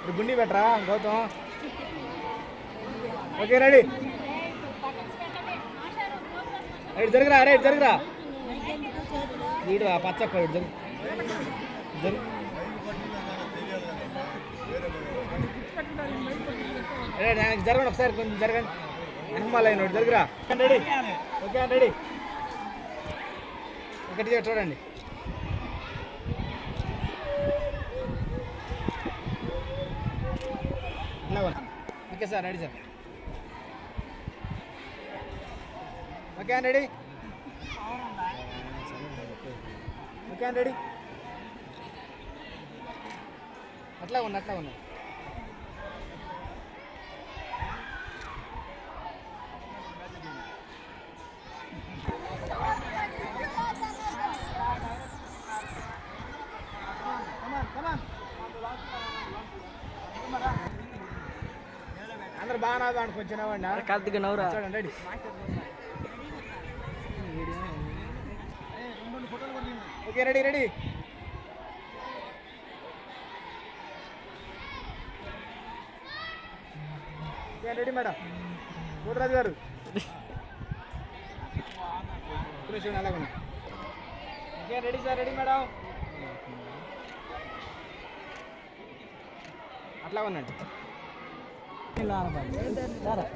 గుండి పెట్టరా Gautam okay ready right జరుగురా రైట్ జరుగురా వీడు ఆ పచ్చక్క వీడు జరుగు జరుగు రైట్ ఆయనకి జరగండి ఒకసారి కొంచెం జరగండి వెనకమాల అయిన వాడు జరుగురా రెడీ ఓకే రెడీ ఒకటి చూడండి ఇలా ఉంది. Okay sir ready sir okay అండి రెడీ ఓకే అండి రెడీ అట్లా ఉంది అట్లా ఉంది అందరు బాగా నాదు అనుకొచ్చిన వాడిని కార్తీక్ నవ్వురా చూడండి ready okay ready ready okay ready madam Kotaraju garu చూడండి అలాగే ఉంది. Okay ready sir ready madam అట్లా ఉండండి